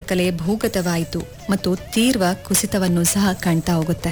ಕಲೆ ಭೂಗತವಾಯಿತು ಮತ್ತು ತೀವ್ರ ಕುಸಿತವನ್ನು ಸಹ ಕಾಣ್ತಾ ಹೋಗುತ್ತೆ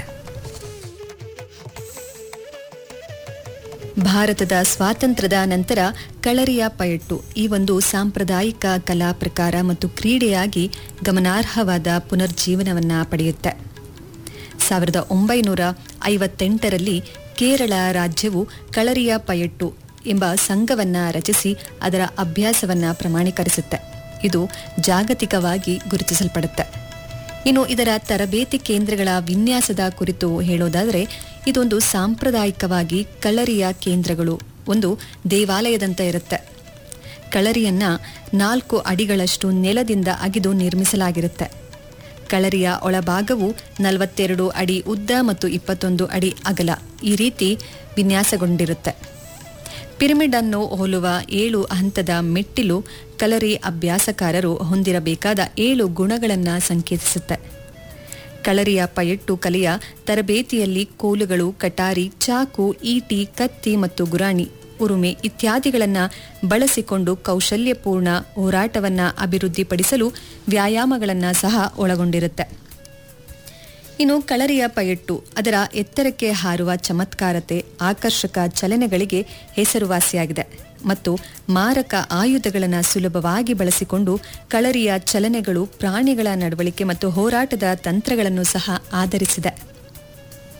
ಭಾರತದ ಸ್ವಾತಂತ್ರ್ಯದ ನಂತರ ಕಳರಿಯ ಪಯಟ್ಟು ಈ ಒಂದು ಸಾಂಪ್ರದಾಯಿಕ ಕಲಾ ಪ್ರಕಾರ ಮತ್ತು ಕ್ರೀಡೆಯಾಗಿ ಗಮನಾರ್ಹವಾದ ಪುನರ್ಜೀವನವನ್ನ ಪಡೆಯುತ್ತೆ ಸಾವಿರದ ಒಂಬೈನೂರ ಐವತ್ತೆಂಟರಲ್ಲಿ ಕೇರಳ ರಾಜ್ಯವು ಕಳರಿಯ ಪಯಟ್ಟು ಎಂಬ ಸಂಘವನ್ನ ರಚಿಸಿ ಅದರ ಅಭ್ಯಾಸವನ್ನ ಪ್ರಮಾಣೀಕರಿಸುತ್ತೆ ಇದು ಜಾಗತಿಕವಾಗಿ ಗುರುತಿಸಲ್ಪಡುತ್ತೆ ಇನ್ನು ಇದರ ತರಬೇತಿ ಕೇಂದ್ರಗಳ ವಿನ್ಯಾಸದ ಕುರಿತು ಹೇಳೋದಾದರೆ ಇದೊಂದು ಸಾಂಪ್ರದಾಯಿಕವಾಗಿ ಕಳರಿಯ ಕೇಂದ್ರಗಳು ಒಂದು ದೇವಾಲಯದಂತೆ ಇರುತ್ತೆ ಕಳರಿಯನ್ನ ನಾಲ್ಕು ಅಡಿಗಳಷ್ಟು ನೆಲದಿಂದ ಅಗಿದು ನಿರ್ಮಿಸಲಾಗಿರುತ್ತೆ ಕಳರಿಯ ಒಳಭಾಗವು ನಲವತ್ತೆರಡು ಅಡಿ ಉದ್ದ ಮತ್ತು ಇಪ್ಪತ್ತೊಂದು ಅಡಿ ಅಗಲ ಈ ರೀತಿ ವಿನ್ಯಾಸಗೊಂಡಿರುತ್ತೆ ಪಿರಮಿಡ್ ಅನ್ನು ಹೋಲುವ ಏಳು ಹಂತದ ಮೆಟ್ಟಿಲು ಕಲರಿ ಅಭ್ಯಾಸಕಾರರು ಹೊಂದಿರಬೇಕಾದ ಏಳು ಗುಣಗಳನ್ನು ಸಂಕೇತಿಸುತ್ತೆ ಕಳರಿಯ ಪಯಟ್ಟು ಕಲೆಯ ತರಬೇತಿಯಲ್ಲಿ ಕೋಲುಗಳು ಕಟಾರಿ ಚಾಕು ಈಟಿ ಕತ್ತಿ ಮತ್ತು ಗುರಾಣಿ ಉರುಮೆ ಇತ್ಯಾದಿಗಳನ್ನು ಬಳಸಿಕೊಂಡು ಕೌಶಲ್ಯಪೂರ್ಣ ಹೋರಾಟವನ್ನ ಅಭಿವೃದ್ಧಿಪಡಿಸಲು ವ್ಯಾಯಾಮಗಳನ್ನು ಸಹ ಒಳಗೊಂಡಿರುತ್ತೆ ಇನ್ನು ಕಳರಿಯ ಪಯಟ್ಟು ಅದರ ಎತ್ತರಕ್ಕೆ ಹಾರುವ ಚಮತ್ಕಾರತೆ ಆಕರ್ಷಕ ಚಲನೆಗಳಿಗೆ ಹೆಸರುವಾಸಿಯಾಗಿದೆ ಮತ್ತು ಮಾರಕ ಆಯುಧಗಳನ್ನು ಸುಲಭವಾಗಿ ಬಳಸಿಕೊಂಡು ಕಳರಿಯ ಚಲನೆಗಳು ಪ್ರಾಣಿಗಳ ನಡವಳಿಕೆ ಮತ್ತು ಹೋರಾಟದ ತಂತ್ರಗಳನ್ನು ಸಹ ಆಧರಿಸಿದೆ